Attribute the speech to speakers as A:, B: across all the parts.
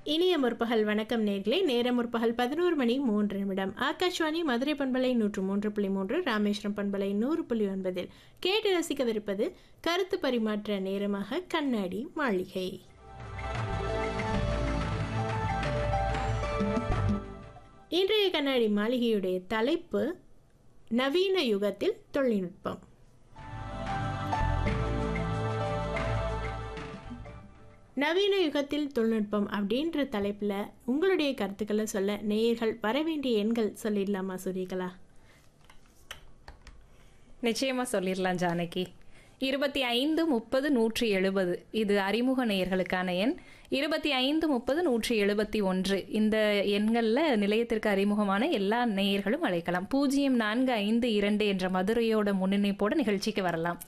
A: இனிய முற்பகல் வணக்கம் நேர்களே நேரம் முற்பகல் பதினோரு மணி மூன்று நிமிடம் ஆகாஷ்வாணி மதுரை பண்பலை நூற்று மூன்று புள்ளி மூன்று ராமேஸ்வரம் பண்பலை நூறு புள்ளி ஒன்பதில் கேட்டு ரசிக்கவிருப்பது கருத்து பரிமாற்ற நேரமாக கண்ணாடி மாளிகை இன்றைய கண்ணாடி மாளிகையுடைய தலைப்பு நவீன யுகத்தில் தொழில்நுட்பம் நவீன யுகத்தில் தொழில்நுட்பம் அப்படின்ற தலைப்பில் உங்களுடைய கருத்துக்களை சொல்ல நேயர்கள் வர வேண்டிய எண்கள் சொல்லிடலாமா சூரியகலா
B: நிச்சயமா சொல்லிடலாம் ஜானகி இருபத்தி ஐந்து முப்பது நூற்றி எழுபது இது அறிமுக நேயர்களுக்கான எண் இருபத்தி ஐந்து முப்பது நூற்றி எழுபத்தி ஒன்று இந்த எண்களில் நிலையத்திற்கு அறிமுகமான எல்லா நேயர்களும் அழைக்கலாம் பூஜ்ஜியம் நான்கு ஐந்து இரண்டு என்ற மதுரையோட முன்னிணைப்போட நிகழ்ச்சிக்கு வரலாம்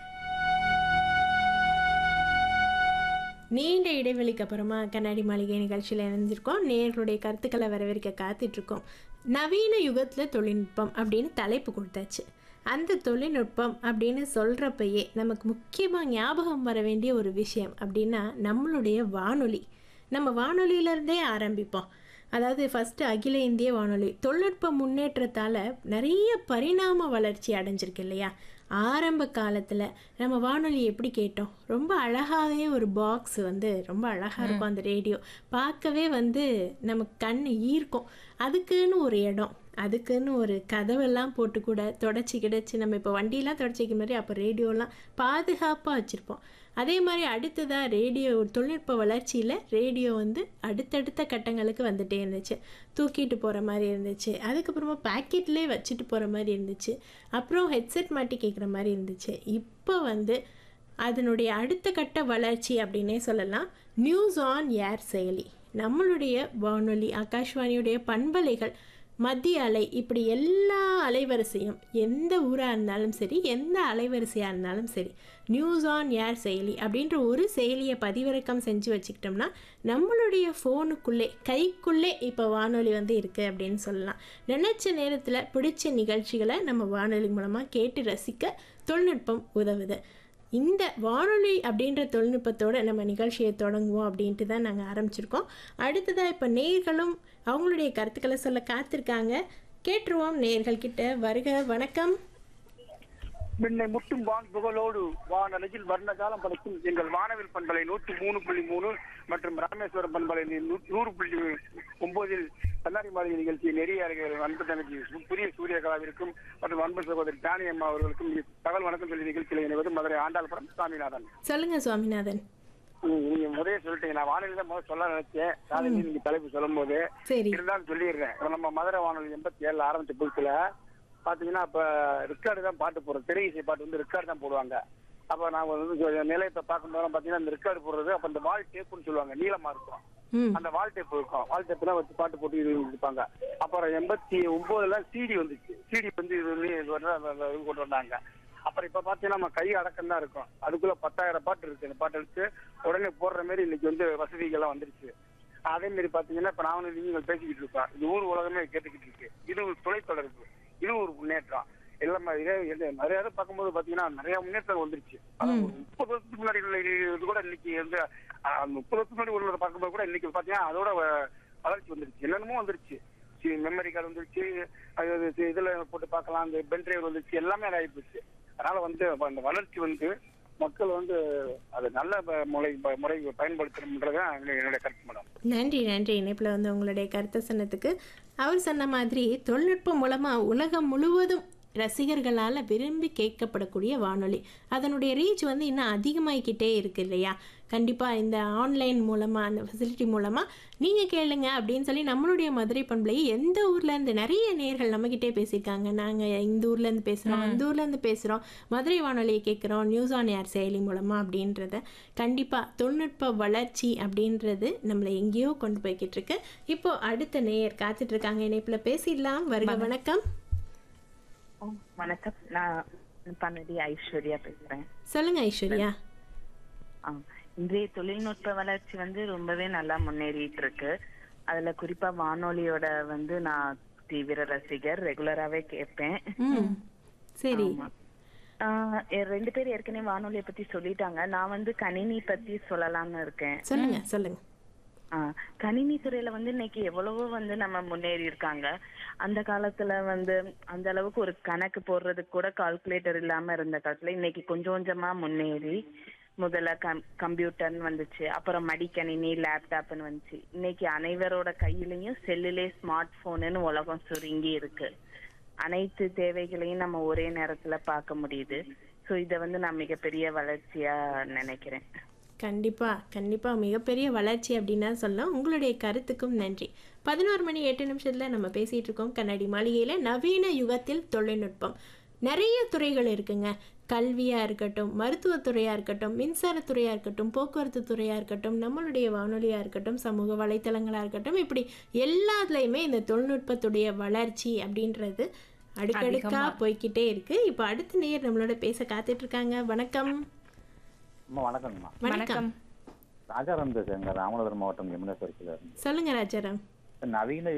A: நீண்ட இடைவெளிக்கு அப்புறமா கண்ணாடி மாளிகை நிகழ்ச்சியில் இணைஞ்சிருக்கோம் நேயர்களுடைய கருத்துக்களை வரவேற்க காத்துட்ருக்கோம் நவீன யுகத்தில் தொழில்நுட்பம் அப்படின்னு தலைப்பு கொடுத்தாச்சு அந்த தொழில்நுட்பம் அப்படின்னு சொல்கிறப்பயே நமக்கு முக்கியமாக ஞாபகம் வர வேண்டிய ஒரு விஷயம் அப்படின்னா நம்மளுடைய வானொலி நம்ம வானொலியிலேருந்தே ஆரம்பிப்போம் அதாவது ஃபஸ்ட்டு அகில இந்திய வானொலி தொழில்நுட்ப முன்னேற்றத்தால் நிறைய பரிணாம வளர்ச்சி அடைஞ்சிருக்கு இல்லையா ஆரம்ப காலத்தில் நம்ம வானொலி எப்படி கேட்டோம் ரொம்ப அழகாகவே ஒரு பாக்ஸ் வந்து ரொம்ப அழகாக இருக்கும் அந்த ரேடியோ பார்க்கவே வந்து நமக்கு கண் ஈர்க்கும் அதுக்குன்னு ஒரு இடம் அதுக்குன்னு ஒரு கதவெல்லாம் போட்டு கூட தொடச்சி கிடச்சி நம்ம இப்போ வண்டியெலாம் தொடச்சிக்க மாதிரி அப்போ ரேடியோலாம் பாதுகாப்பாக வச்சுருப்போம் அதே மாதிரி அடுத்ததாக ரேடியோ தொழில்நுட்ப வளர்ச்சியில் ரேடியோ வந்து அடுத்தடுத்த கட்டங்களுக்கு வந்துட்டே இருந்துச்சு தூக்கிட்டு போகிற மாதிரி இருந்துச்சு அதுக்கப்புறமா பேக்கெட்லேயே வச்சுட்டு போகிற மாதிரி இருந்துச்சு அப்புறம் ஹெட்செட் மாட்டி கேட்குற மாதிரி இருந்துச்சு இப்போ வந்து அதனுடைய அடுத்த கட்ட வளர்ச்சி அப்படின்னே சொல்லலாம் நியூஸ் ஆன் ஏர் செயலி நம்மளுடைய வானொலி ஆகாஷ்வாணியுடைய பண்பலைகள் மத்திய அலை இப்படி எல்லா அலைவரிசையும் எந்த ஊராக இருந்தாலும் சரி எந்த அலைவரிசையாக இருந்தாலும் சரி நியூஸ் ஆன் ஏர் செயலி அப்படின்ற ஒரு செயலியை பதிவிறக்கம் செஞ்சு வச்சுக்கிட்டோம்னா நம்மளுடைய ஃபோனுக்குள்ளே கைக்குள்ளே இப்போ வானொலி வந்து இருக்குது அப்படின்னு சொல்லலாம் நினச்ச நேரத்தில் பிடிச்ச நிகழ்ச்சிகளை நம்ம வானொலி மூலமாக கேட்டு ரசிக்க தொழில்நுட்பம் உதவுது இந்த வானொலி அப்படின்ற தொழில்நுட்பத்தோட நம்ம நிகழ்ச்சியை தொடங்குவோம் அப்படின்ட்டு தான் நாங்கள் ஆரம்பிச்சிருக்கோம் அடுத்ததாக இப்போ நேர்களும் அவங்களுடைய கருத்துக்களை சொல்ல காத்திருக்காங்க கேட்டுருவோம் நேர்கள்கிட்ட வருக வணக்கம்
C: பின்னை முட்டும் வான் புகழோடு வானலகில் வர்ணகாலம் படைக்கும் எங்கள் வானவில் பண்பலை நூற்று மூணு புள்ளி மூணு மற்றும் ராமேஸ்வரம் பண்பலை நூ- நூறு புள்ளி ஒன்பதில் கண்ணாடி மாளிகை நிகழ்ச்சி நெறிய அறிஞர் அன்பு தங்கச்சி சு- புதிய சூரியகலாவிற்கும் மற்றும் அன்பு சகோதரி தானி அம்மா அவர்களுக்கும் தகவல் வணக்கம் சொல்லி நிகழ்ச்சியில் இணைவது மதுரை ஆண்டாள்புரம் சாமிநாதன்
A: சொல்லுங்க சுவாமிநாதன்
C: நீ- நீங்க முதலே சொல்லிட்டீங்க நான் வானொலி தான் முதல்ல சொல்ல நினைச்சேன் காலையில் நீங்க தலைப்பு சொல்லும் போது
A: சரி
C: இருந்தாலும் சொல்லிடுறேன் இப்ப நம்ம மதுரை வானொலி எண்பத்தி ஏழுல ஆரம்பிச்ச புதுசுல பாத்தீங்கன்னா அப்ப ரெக்கார்டு தான் பாட்டு போடுறோம் திரை இசை பாட்டு வந்து ரெக்கார்டு தான் போடுவாங்க அப்ப நான் வந்து சொ- நிலையத்தை பார்க்கும்போது பாத்தீங்கன்னா இந்த ரெக்கார்டு போடுறது அப்ப இந்த வால் டேப்புன்னு சொல்லுவாங்க நீளமா இருக்கும்
A: ம்
C: அந்த வால் டேப் இருக்கும் வால் டேப்லாம் வச்சு பாட்டு போட்டு இது இருப்பாங்க அப்புறம் எண்பத்தி ஒன்பதுல சிடி வந்துச்சு சிடி வந்து இது வந்து இது வந்து அந்த- அந்த இது கொண்டு வந்தாங்க அப்புறம் இப்ப பாத்தீங்கன்னா நம்ம கை அடக்கம் தான் இருக்கும் அதுக்குள்ள பத்தாயிரம் பாட்டு இருக்கு அந்த பாட்டு எடுத்து உடனே போடுற மாதிரி இன்னைக்கு வந்து வசதிகள்லாம் வந்துருச்சு அதே மாதிரி பாத்தீங்கன்னா இப்ப நான் வந்து நீங்கள் பேசிக்கிட்டு இருக்கோம் இது ஊர் உலகமே கேட்டுக்கிட்டு இருக்கு இது ஒரு தொலைத்தொடர்பு இது ஒரு முன்னேற்றம் எல்லாம் இதே இது நிறைய இதை பார்க்கும்போது பாத்தீங்கன்னா நிறைய முன்னேற்றம் வந்துருச்சு அதான் ஒரு முப்பது வருஷத்துக்கு முன்னாடி உள்ள இது கூட இன்னைக்கு வந்து ஆஹ், முப்பது வருஷத்துக்கு முன்னாடி உள்ளதை பார்க்கும்போது கூட இன்னைக்கு பாத்தீங்கன்னா அதோட வ- வளர்ச்சி வந்துருச்சு என்னென்னமோ வந்துருச்சு மெமரி கார்டு வந்துருச்சு அது இது- இதுல போட்டு பார்க்கலாம் அந்த பென் டிரைவ் வந்துருச்சு எல்லாமே அது ஆயிப்போச்சு அதனால வந்து அப்ப அந்த வளர்ச்சி வந்து மக்கள் வந்து அது நல்ல ப- முறை ப- முறை பயன்படுத்தணுன்றதான் என்னுடைய கருத்து மேடம்
A: நன்றி நன்றி இணைப்பில் வந்து உங்களுடைய கருத்தை சொன்னதுக்கு அவர் சொன்ன மாதிரி தொழில்நுட்பம் மூலமாக உலகம் முழுவதும் ரசிகர்களால் விரும்பி கேட்கப்படக்கூடிய வானொலி அதனுடைய ரீச் வந்து இன்னும் அதிகமாகிக்கிட்டே இருக்கு இல்லையா கண்டிப்பாக இந்த ஆன்லைன் மூலமாக அந்த ஃபெசிலிட்டி மூலமாக நீங்கள் கேளுங்க அப்படின்னு சொல்லி நம்மளுடைய மதுரை பண்பலை எந்த ஊர்லேருந்து நிறைய நேர்கள் நம்மக்கிட்டே பேசியிருக்காங்க நாங்கள் இந்த ஊர்லேருந்து பேசுகிறோம் அந்த ஊர்லேருந்து பேசுகிறோம் மதுரை வானொலியை கேட்குறோம் நியூஸ் ஆன் ஏர் செயலி மூலமாக அப்படின்றத கண்டிப்பாக தொழில்நுட்ப வளர்ச்சி அப்படின்றது நம்மளை எங்கேயோ கொண்டு போய்கிட்டு இருக்கு இப்போ அடுத்த நேயர் காத்துட்டு இருக்காங்க இணைப்பில் பேசிடலாம் வருக வணக்கம்
D: ஓ, வணக்கம் நான் பன்னதி ஐஸ்வர்யா பேசுறேன்
A: சொல்லுங்க ஐஸ்வர்யா
D: ஆ, இன்றைய தொழில்நுட்ப வளர்ச்சி வந்து ரொம்பவே நல்லா முன்னேறிட்டு இருக்கு அதுல குறிப்பா வானொலியோட வந்து நான் தீவிர ரசிகர் ரெகுலராவே கேட்பேன்
A: ம் சரி
D: ஆமா. ஆ, எ- ரெண்டு பேர் ஏற்கனவே வானொலியை பத்தி சொல்லிட்டாங்க நான் வந்து கணினி பத்தி சொல்லலாம்னு இருக்கேன்
A: சொல்லுங்க சொல்லுங்க
D: ஆ, கணினி துறையில வந்து இன்னைக்கு எவ்வளவோ வந்து நம்ம முன்னேறி இருக்காங்க அந்த காலத்துல வந்து அந்த அளவுக்கு ஒரு கணக்கு போடுறதுக்கு கூட கால்குலேட்டர் இல்லாம இருந்த காலத்துல இன்னைக்கு கொஞ்சம் கொஞ்சமா முன்னேறி முதல்ல கம் கம்ப்யூட்டர்னு வந்துச்சு அப்புறம் மடிக்கணினி லேப்டாப்னு வந்துச்சு இன்னைக்கு அனைவரோட கையிலயும் செல்லுலே ஸ்மார்ட் போனுன்னு உலகம் சுருங்கி இருக்கு அனைத்து தேவைகளையும் நம்ம ஒரே நேரத்துல பார்க்க முடியுது சோ இத வந்து நான் மிகப்பெரிய வளர்ச்சியா நினைக்கிறேன்
A: கண்டிப்பாக கண்டிப்பாக மிகப்பெரிய வளர்ச்சி அப்படின்னு தான் சொல்லலாம் உங்களுடைய கருத்துக்கும் நன்றி பதினோரு மணி எட்டு நிமிஷத்தில் நம்ம பேசிகிட்டு இருக்கோம் கண்ணாடி மாளிகையில் நவீன யுகத்தில் தொழில்நுட்பம் நிறைய துறைகள் இருக்குங்க கல்வியாக இருக்கட்டும் மருத்துவத்துறையாக இருக்கட்டும் மின்சாரத்துறையாக இருக்கட்டும் போக்குவரத்து துறையாக இருக்கட்டும் நம்மளுடைய வானொலியாக இருக்கட்டும் சமூக வலைத்தளங்களாக இருக்கட்டும் இப்படி எல்லாத்துலேயுமே இந்த தொழில்நுட்பத்துடைய வளர்ச்சி அப்படின்றது அடுக்கடுக்கா போய்க்கிட்டே இருக்கு இப்போ அடுத்த நேர் நம்மளோட பேச காத்துட்டு இருக்காங்க வணக்கம்
E: அம்மா வணக்கங்கம்மா
A: வணக்கம்
E: ராஜாராம் பேசுறேங்க ராமநாதபுரம் மாவட்டம் யமுனேஸ்வரத்தில் இருந்து
A: சொல்லுங்க ராஜாராம்
E: நவீன